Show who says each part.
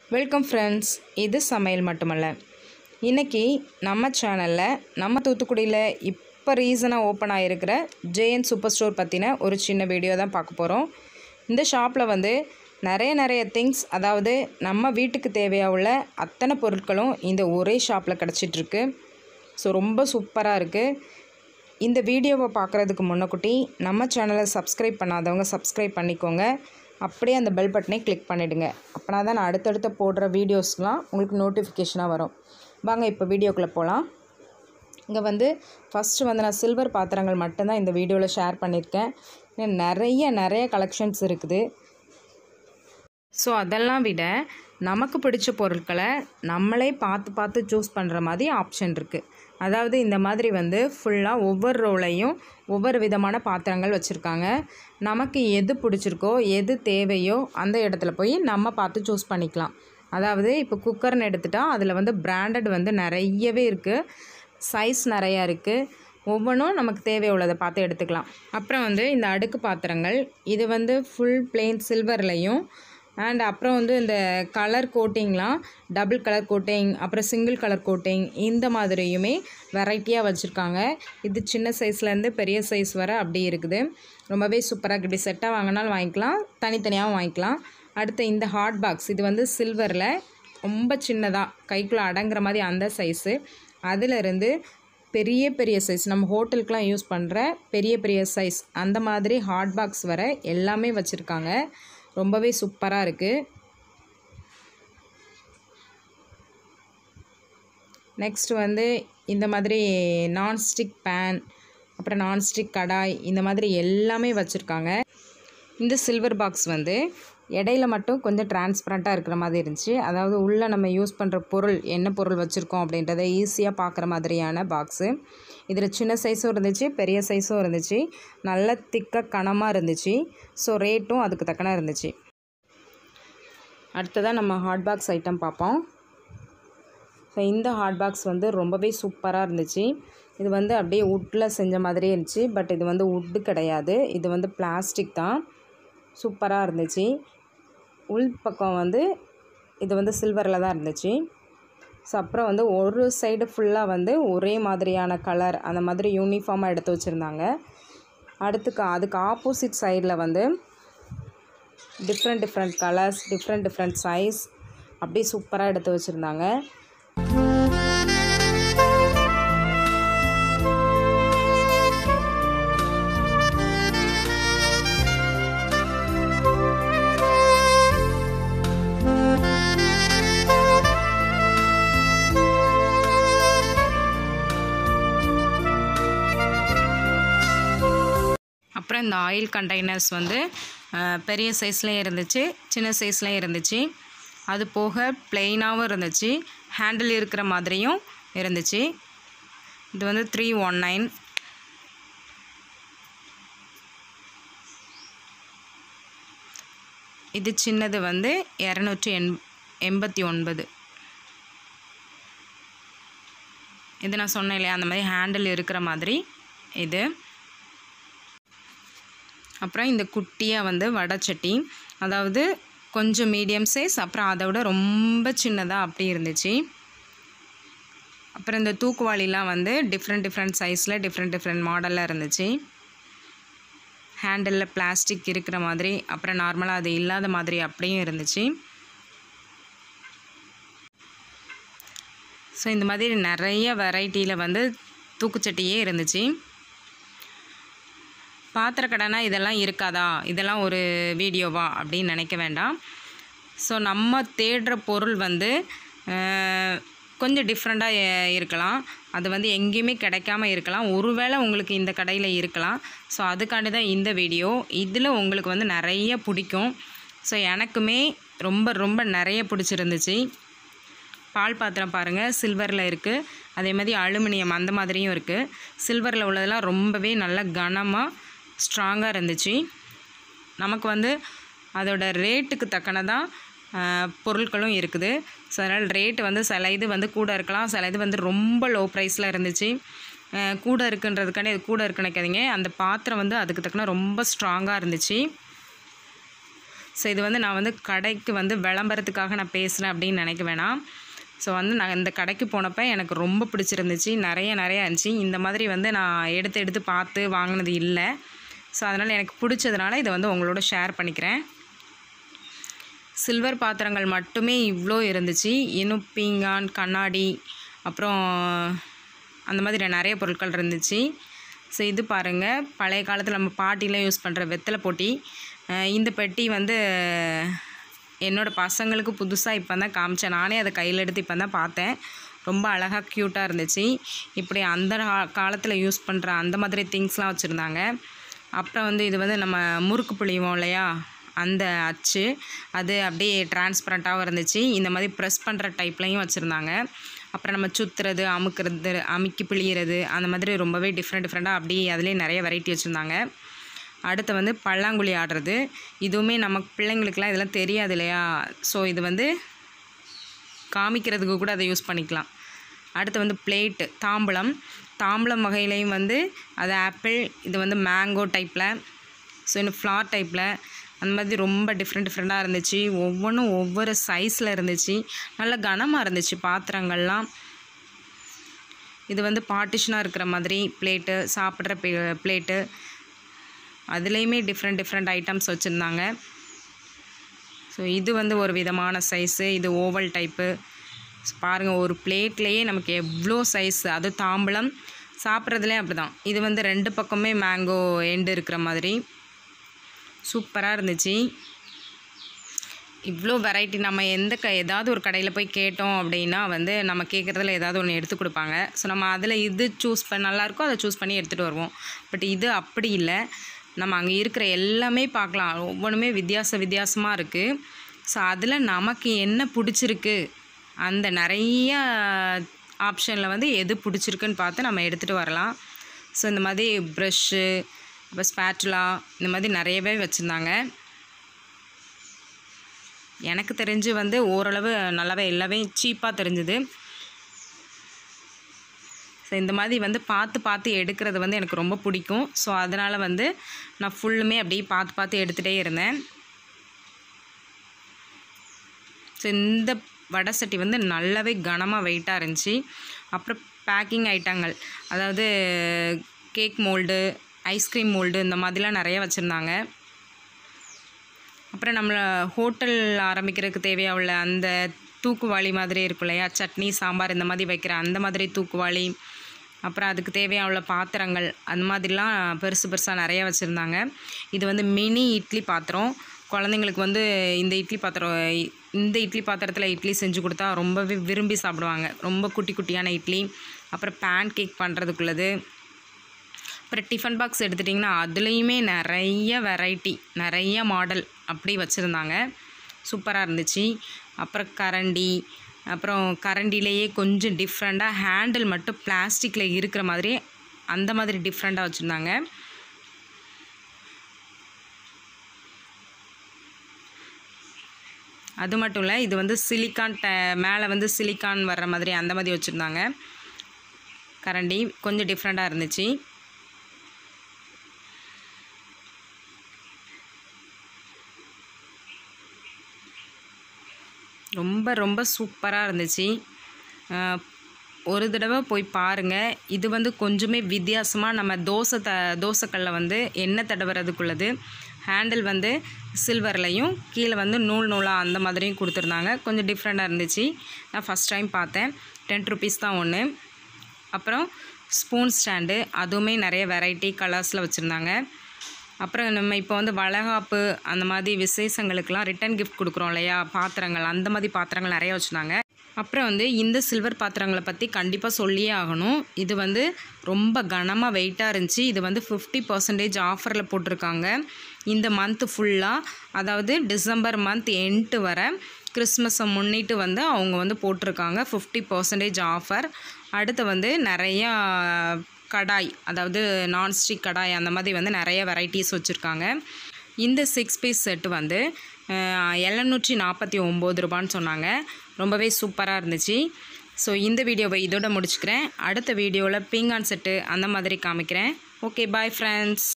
Speaker 1: welcome friends இது சமையல் மட்டுமல்ல இன்றைக்கி நம்ம சேனலில் நம்ம தூத்துக்குடியில் இப்போ ரீசனாக ஓப்பன் ஆகிருக்கிற ஜேஎன் சூப்பர் ஸ்டோர் பற்றின ஒரு சின்ன வீடியோ தான் பார்க்க போகிறோம் இந்த ஷாப்பில் வந்து நிறைய நிறைய திங்ஸ் அதாவது நம்ம வீட்டுக்கு தேவையாக உள்ள அத்தனை பொருட்களும் இந்த ஒரே ஷாப்பில் கிடச்சிட்ருக்கு ஸோ ரொம்ப சூப்பராக இருக்குது இந்த வீடியோவை பார்க்குறதுக்கு முன்னக்குட்டி நம்ம சேனலை சப்ஸ்கிரைப் பண்ணாதவங்க சப்ஸ்கிரைப் பண்ணிக்கோங்க அப்படியே அந்த பெல் பட்டனை கிளிக் பண்ணிவிடுங்க அப்படின்னா தான் நான் அடுத்தடுத்து போடுற வீடியோஸ்லாம் உங்களுக்கு நோட்டிஃபிகேஷனாக வரும் வாங்க இப்போ வீடியோக்குள்ளே போகலாம் இங்கே வந்து ஃபஸ்ட்டு வந்து நான் சில்வர் பாத்திரங்கள் மட்டும்தான் இந்த வீடியோவில் ஷேர் பண்ணியிருக்கேன் இன்னும் நிறைய நிறைய கலெக்ஷன்ஸ் இருக்குது ஸோ அதெல்லாம் விட நமக்கு பிடிச்ச பொருட்களை நம்மளே பார்த்து பார்த்து சூஸ் பண்ணுற மாதிரி ஆப்ஷன் இருக்குது அதாவது இந்த மாதிரி வந்து ஃபுல்லாக ஒவ்வொரு ரோலையும் ஒவ்வொரு விதமான பாத்திரங்கள் வச்சுருக்காங்க நமக்கு எது பிடிச்சிருக்கோ எது தேவையோ அந்த இடத்துல போய் நம்ம பார்த்து சூஸ் பண்ணிக்கலாம் அதாவது இப்போ குக்கர்னு எடுத்துட்டால் அதில் வந்து பிராண்டட் வந்து நிறையவே இருக்குது சைஸ் நிறையா இருக்குது ஒவ்வொன்றும் நமக்கு தேவை உள்ளதை பார்த்து எடுத்துக்கலாம் அப்புறம் வந்து இந்த அடுக்கு பாத்திரங்கள் இது வந்து ஃபுல் பிளெயின் சில்வர்லேயும் அண்ட் அப்புறம் வந்து இந்த கலர் கோட்டிங்லாம் டபுள் கலர் கோட்டிங் அப்புறம் சிங்கிள் கலர் கோட்டிங் இந்த மாதிரியுமே வெரைட்டியாக வச்சுருக்காங்க இது சின்ன சைஸ்லேருந்து பெரிய சைஸ் வரை அப்படி இருக்குது ரொம்பவே சூப்பராக இப்படி செட்டாக வாங்கினாலும் வாங்கிக்கலாம் தனித்தனியாகவும் வாங்கிக்கலாம் அடுத்து இந்த ஹாட் பாக்ஸ் இது வந்து சில்வரில் ரொம்ப சின்னதாக கைக்குள்ளே அடங்குற மாதிரி அந்த சைஸு அதிலிருந்து பெரிய பெரிய சைஸ் நம்ம ஹோட்டலுக்கெலாம் யூஸ் பண்ணுற பெரிய பெரிய சைஸ் அந்த மாதிரி ஹாட் பாக்ஸ் வர எல்லாமே வச்சுருக்காங்க ரொம்பவே சூப்பராக இருக்குது நெக்ஸ்ட் வந்து இந்த மாதிரி நான்ஸ்டிக் பேன் அப்புறம் நான்ஸ்டிக் கடாய் இந்த மாதிரி எல்லாமே வச்சுருக்காங்க இந்த சில்வர் பாக்ஸ் வந்து இடையில மட்டும் கொஞ்சம் டிரான்ஸ்பரண்ட்டாக இருக்கிற மாதிரி இருந்துச்சு அதாவது உள்ளே நம்ம யூஸ் பண்ணுற பொருள் என்ன பொருள் வச்சுருக்கோம் அப்படின்றத ஈஸியாக பார்க்குற மாதிரியான பாக்ஸு இதில் சின்ன சைஸும் இருந்துச்சு பெரிய சைஸும் இருந்துச்சு நல்ல திக்க கனமாக இருந்துச்சு ஸோ ரேட்டும் அதுக்கு தக்கன இருந்துச்சு அடுத்ததாக நம்ம ஹாட் பாக்ஸ் ஐட்டம் பார்ப்போம் ஸோ இந்த ஹாட் பாக்ஸ் வந்து ரொம்பவே சூப்பராக இருந்துச்சு இது வந்து அப்படியே வுட்டில் செஞ்ச மாதிரியே இருந்துச்சு பட் இது வந்து வுட்டு கிடையாது இது வந்து பிளாஸ்டிக் தான் சூப்பராக இருந்துச்சு உள் பக்கம் வந்து இது வந்து சில்வரில் தான் இருந்துச்சு ஸோ அப்புறம் வந்து ஒரு சைடு ஃபுல்லாக வந்து ஒரே மாதிரியான கலர் அந்த மாதிரி யூனிஃபார்மாக எடுத்து வச்சுருந்தாங்க அடுத்துக்கு அதுக்கு ஆப்போசிட் சைடில் வந்து different different colours different different size அப்படியே சூப்பராக எடுத்து வச்சுருந்தாங்க அப்புறம் இந்த ஆயில் கண்டெய்னர்ஸ் வந்து பெரிய சைஸ்லேயும் இருந்துச்சு சின்ன சைஸ்லேயும் இருந்துச்சு அது போக பிளெயினாகவும் இருந்துச்சு ஹேண்டில் இருக்கிற மாதிரியும் இருந்துச்சு இது வந்து த்ரீ ஒன் நைன் இது சின்னது வந்து இரநூற்றி எண் எண்பத்தி ஒன்பது இது நான் சொன்னேன் இல்லையா அந்த மாதிரி ஹேண்டில் இருக்கிற மாதிரி இது அப்புறம் இந்த குட்டியாக வந்து வடைச்சட்டி அதாவது கொஞ்சம் மீடியம் சைஸ் அப்புறம் அதை விட ரொம்ப சின்னதாக அப்படி இருந்துச்சு அப்புறம் இந்த தூக்குவாளிலாம் வந்து டிஃப்ரெண்ட் டிஃப்ரெண்ட் சைஸில் டிஃப்ரெண்ட் டிஃப்ரெண்ட் மாடலில் இருந்துச்சு ஹேண்டலில் பிளாஸ்டிக் இருக்கிற மாதிரி அப்புறம் நார்மலாக அது இல்லாத மாதிரி அப்படியும் இருந்துச்சு ஸோ இந்த மாதிரி நிறைய வெரைட்டியில் வந்து தூக்குச்சட்டியே இருந்துச்சு பாத்திரக்கடைனா இதெல்லாம் இருக்காதா இதெல்லாம் ஒரு வீடியோவா அப்படின்னு நினைக்க வேண்டாம் ஸோ நம்ம தேடுற பொருள் வந்து கொஞ்சம் டிஃப்ரெண்ட்டாக இருக்கலாம் அது வந்து எங்கேயுமே கிடைக்காம இருக்கலாம் ஒருவேளை உங்களுக்கு இந்த கடையில் இருக்கலாம் ஸோ அதுக்காண்டி தான் இந்த வீடியோ இதில் உங்களுக்கு வந்து நிறைய பிடிக்கும் ஸோ எனக்குமே ரொம்ப ரொம்ப நிறைய பிடிச்சிருந்துச்சு பால் பாத்திரம் பாருங்கள் சில்வரில் இருக்குது அதே மாதிரி அலுமினியம் அந்த மாதிரியும் இருக்குது சில்வரில் உள்ளதெல்லாம் ரொம்பவே நல்ல கனமாக ஸ்ட்ராங்காக இருந்துச்சு நமக்கு வந்து அதோட ரேட்டுக்கு தக்கனதாக பொருட்களும் இருக்குது ஸோ அதனால் ரேட்டு வந்து சில இது வந்து கூட இருக்கலாம் சில இது வந்து ரொம்ப லோ ப்ரைஸில் இருந்துச்சு கூட இருக்குன்றதுக்காண்டி இது கூட இருக்குன்னு நினைக்காதீங்க அந்த பாத்திரம் வந்து அதுக்கு தக்கன ரொம்ப ஸ்ட்ராங்காக இருந்துச்சு ஸோ இது வந்து நான் வந்து கடைக்கு வந்து விளம்பரத்துக்காக நான் பேசுகிறேன் அப்படின்னு நினைக்க வேணாம் ஸோ வந்து நான் இந்த கடைக்கு போனப்போ எனக்கு ரொம்ப பிடிச்சிருந்துச்சு நிறைய நிறைய இருந்துச்சு இந்த மாதிரி வந்து நான் எடுத்து எடுத்து பார்த்து வாங்கினது இல்லை ஸோ அதனால் எனக்கு பிடிச்சதுனால இதை வந்து உங்களோட ஷேர் பண்ணிக்கிறேன் சில்வர் பாத்திரங்கள் மட்டுமே இவ்வளோ இருந்துச்சு இன்னும் பீங்கான் கண்ணாடி அப்புறம் அந்த மாதிரி நிறைய பொருட்கள் இருந்துச்சு ஸோ இது பாருங்கள் பழைய காலத்தில் நம்ம பாட்டிலாம் யூஸ் பண்ணுற வெத்தலை பொட்டி அஹ் இந்த பெட்டி வந்து என்னோடய பசங்களுக்கு புதுசாக இப்போ தான் காமிச்சேன் நானே அதை கையில் எடுத்து இப்போ தான் பார்த்தேன் ரொம்ப அழகாக க்யூட்டாக இருந்துச்சு இப்படி அந்த காலத்தில் யூஸ் பண்ணுற அந்த மாதிரி திங்ஸ்லாம் வச்சுருந்தாங்க அப்புறம் வந்து இது வந்து நம்ம முறுக்கு புளிவோம் இல்லையா அந்த அச்சு அது அப்படியே டிரான்ஸ்பரண்ட்டாகவும் இருந்துச்சு இந்த மாதிரி ப்ரெஸ் பண்ணுற டைப்லையும் வச்சுருந்தாங்க அப்புறம் நம்ம சுற்றுறது அமுக்கிறது அமுக்கி பிழியிறது அந்த மாதிரி ரொம்பவே டிஃப்ரெண்ட் டிஃப்ரெண்ட்டாக அப்படி அதுலேயே நிறைய வெரைட்டி வச்சுருந்தாங்க அடுத்து வந்து பல்லாங்குழி ஆடுறது இதுவுமே நம்ம பிள்ளைங்களுக்குலாம் இதெல்லாம் தெரியாது இல்லையா ஸோ இது வந்து காமிக்கிறதுக்கு கூட அதை யூஸ் பண்ணிக்கலாம் அடுத்து வந்து பிளேட்டு தாம்பலம் தாம்பலம் வகையிலையும் வந்து அது ஆப்பிள் இது வந்து மேங்கோ டைப்பில் ஸோ இன்னும் ஃப்ளார் டைப்பில் அந்த மாதிரி ரொம்ப டிஃப்ரெண்ட் டிஃப்ரெண்ட்டாக இருந்துச்சு ஒவ்வொன்றும் ஒவ்வொரு சைஸில் இருந்துச்சு நல்ல கனமாக இருந்துச்சு பாத்திரங்கள்லாம் இது வந்து பார்ட்டிஷனாக இருக்கிற மாதிரி பிளேட்டு சாப்பிட்ற பிளேட்டு அதுலேயுமே டிஃப்ரெண்ட் டிஃப்ரெண்ட் ஐட்டம்ஸ் வச்சுருந்தாங்க ஸோ இது வந்து ஒரு விதமான சைஸு இது ஓவல் டைப்பு பாருங்கள் ஒரு பிளேட்லேயே நமக்கு எவ்வளோ சைஸ் அது தாம்பலம் சாப்பிட்றதுலேயே அப்படி தான் இது வந்து ரெண்டு பக்கமே மேங்கோ எண்டு இருக்கிற மாதிரி சூப்பராக இருந்துச்சு இவ்வளோ வெரைட்டி நம்ம எந்த க ஏதாவது ஒரு கடையில் போய் கேட்டோம் அப்படின்னா வந்து நம்ம கேட்குறதுல ஏதாவது ஒன்று எடுத்து கொடுப்பாங்க ஸோ நம்ம அதில் இது சூஸ் பண்ண நல்லாயிருக்கோ அதை சூஸ் பண்ணி எடுத்துகிட்டு வருவோம் பட் இது அப்படி இல்லை நம்ம அங்கே இருக்கிற எல்லாமே பார்க்கலாம் ஒவ்வொன்றுமே வித்தியாச வித்தியாசமாக இருக்குது ஸோ அதில் நமக்கு என்ன பிடிச்சிருக்கு அந்த நிறைய ஆப்ஷனில் வந்து எது பிடிச்சிருக்குன்னு பார்த்து நம்ம எடுத்துகிட்டு வரலாம் ஸோ இந்த மாதிரி ப்ரஷ்ஷு அப்புறம் ஸ்பேட்டுலா இந்த மாதிரி நிறையவே வச்சுருந்தாங்க எனக்கு தெரிஞ்சு வந்து ஓரளவு நல்லாவே எல்லாமே சீப்பாக தெரிஞ்சுது ஸோ இந்த மாதிரி வந்து பார்த்து பார்த்து எடுக்கிறது வந்து எனக்கு ரொம்ப பிடிக்கும் ஸோ அதனால் வந்து நான் ஃபுல்லுமே அப்படியே பார்த்து பார்த்து எடுத்துகிட்டே இருந்தேன் ஸோ இந்த வடை சட்டி வந்து நல்லாவே கனமாக வெயிட்டாக இருந்துச்சு அப்புறம் பேக்கிங் ஐட்டங்கள் அதாவது கேக் மோல்டு ஐஸ்கிரீம் மோல்டு இந்த மாதிரிலாம் நிறைய வச்சுருந்தாங்க அப்புறம் நம்மளை ஹோட்டல் ஆரம்பிக்கிறதுக்கு தேவையாக உள்ள அந்த தூக்குவாளி மாதிரி இருக்கும் இல்லையா சட்னி சாம்பார் இந்த மாதிரி வைக்கிற அந்த மாதிரி தூக்குவாளி அப்புறம் அதுக்கு தேவையான உள்ள பாத்திரங்கள் அந்த மாதிரிலாம் பெருசு பெருசாக நிறைய வச்சுருந்தாங்க இது வந்து மினி இட்லி பாத்திரம் குழந்தைங்களுக்கு வந்து இந்த இட்லி பாத்திரம் இந்த இட்லி பாத்திரத்தில் இட்லி செஞ்சு கொடுத்தா ரொம்பவே விரும்பி சாப்பிடுவாங்க ரொம்ப குட்டி குட்டியான இட்லி அப்புறம் பேன் கேக் பண்ணுறதுக்குள்ளது அப்புறம் டிஃபன் பாக்ஸ் எடுத்துட்டிங்கன்னா அதுலேயுமே நிறைய வெரைட்டி நிறைய மாடல் அப்படி வச்சுருந்தாங்க சூப்பராக இருந்துச்சு அப்புறம் கரண்டி அப்புறம் கரண்டிலேயே கொஞ்சம் டிஃப்ரெண்ட்டாக ஹேண்டில் மட்டும் பிளாஸ்டிக்கில் இருக்கிற மாதிரி அந்த மாதிரி டிஃப்ரெண்ட்டாக வச்சுருந்தாங்க அது மட்டும் இல்லை இது வந்து சிலிக்கான் ட மேலே வந்து சிலிக்கான் வர்ற மாதிரி அந்த மாதிரி வச்சுருந்தாங்க கரண்டி கொஞ்சம் டிஃப்ரெண்ட்டாக இருந்துச்சு ரொம்ப ரொம்ப சூப்பராக இருந்துச்சு அஹ், ஒரு தடவை போய் பாருங்கள் இது வந்து கொஞ்சமே வித்தியாசமாக நம்ம தோசை த தோசைக்கல்லில் வந்து எண்ணெய் தடவுறதுக்குள்ளது ஹேண்டில் வந்து சில்வர்லையும் கீழே வந்து நூல் நூலாக அந்த மாதிரியும் கொடுத்துருந்தாங்க கொஞ்சம் டிஃப்ரெண்ட்டாக இருந்துச்சு நான் ஃபஸ்ட் டைம் பார்த்தேன் டென் ருபீஸ் தான் ஒன்று அப்புறம் ஸ்பூன் ஸ்டாண்டு அதுவுமே நிறைய வெரைட்டி கலர்ஸில் வச்சுருந்தாங்க அப்புறம் நம்ம இப்போ வந்து வளகாப்பு அந்த மாதிரி விசேஷங்களுக்கெல்லாம் ரிட்டன் கிஃப்ட் கொடுக்குறோம் இல்லையா பாத்திரங்கள் அந்த மாதிரி பாத்திரங்கள் நிறைய வச்சுருந்தாங்க அப்புறம் வந்து இந்த சில்வர் பாத்திரங்களை பற்றி கண்டிப்பாக சொல்லியே ஆகணும் இது வந்து ரொம்ப கனமாக வெயிட்டாக இருந்துச்சு இது வந்து ஃபிஃப்டி பர்சன்டேஜ் ஆஃபரில் போட்டிருக்காங்க இந்த மந்த்து ஃபுல்லாக அதாவது டிசம்பர் மந்த் எண்ட்டு வர கிறிஸ்மஸை முன்னிட்டு வந்து அவங்க வந்து போட்டிருக்காங்க ஃபிஃப்டி பர்சன்டேஜ் ஆஃபர் அடுத்து வந்து நிறையா கடாய் அதாவது நான்ஸ்டிக் கடாய் அந்த மாதிரி வந்து நிறைய வெரைட்டிஸ் வச்சுருக்காங்க இந்த சிக்ஸ் பீஸ் செட்டு வந்து எழுநூற்றி நாற்பத்தி ஒம்பது ரூபான்னு சொன்னாங்க ரொம்பவே சூப்பராக இருந்துச்சு ஸோ இந்த வீடியோவை இதோட முடிச்சுக்கிறேன் அடுத்த வீடியோவில் பீங்கான் செட்டு அந்த மாதிரி காமிக்கிறேன் ஓகே பாய் ஃப்ரெண்ட்ஸ்